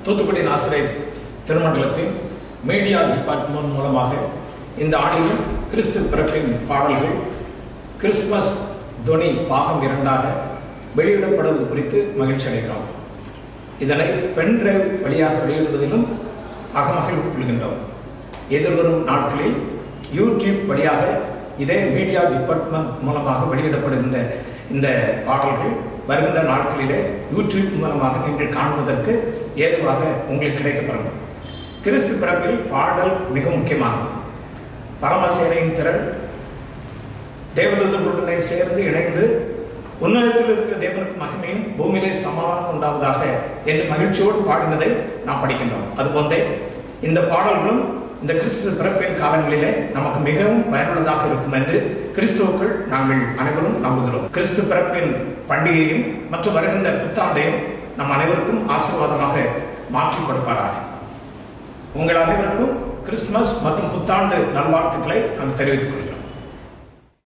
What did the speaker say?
தூத்துக்குடி நாசிரியர் திருமண்டலத்தின் media department மூலமாக இந்த ஆண்டிலும் கிறிஸ்து பிறப்பின் பாடல்கள் கிறிஸ்துமஸ் துணி பாகம் இரண்டாக வெளியிடப்படுவது குறித்து மகிழ்ச்சி அடைகிறோம் இதனை பென் டிரைவ் வழியாக வெளியிடுவதிலும் அகமகிழ் கொள்கின்றோம் எதிர்வரும் நாட்களில் யூடியூப் வழியாக இதே மீடியா டிபார்ட்மெண்ட் மூலமாக வெளியிடப்படுகின்ற இந்த பாடல்கள் வருகின்ற நாட்களிலே யூடியூப் மூலமாக நீங்கள் காண்பதற்கு ஏதுவாக உங்களுக்கு கிடைக்கப்பெறும் கிறிஸ்து பிறப்பில் பாடல் மிக முக்கியமானது பரமசேனையின் திறன் தேவதூதர்களுடனே சேர்ந்து இணைந்து உன்னதத்தில் இருக்கிற தேவனுக்கு மகிமையும் பூமியிலே சமாதானம் உண்டாவதாக என்று மகிழ்ச்சியோடு பாடினதை நாம் படிக்கின்றோம் அதுபோன்றே இந்த பாடல்களும் இந்த கிறிஸ்துவ பிறப்பின் காலங்களிலே நமக்கு மிகவும் பயனுள்ளதாக இருக்கும் என்று கிறிஸ்துவுக்குள் நாங்கள் அனைவரும் நம்புகிறோம் கிறிஸ்து பிறப்பின் பண்டிகையும் மற்றும் வருகின்ற புத்தாண்டையும் நம் அனைவருக்கும் ஆசீர்வாதமாக மாற்றி கொடுப்பாராக உங்கள் அனைவருக்கும் கிறிஸ்துமஸ் மற்றும் புத்தாண்டு நல்வாழ்த்துக்களை நாம் தெரிவித்துக் கொள்கிறோம்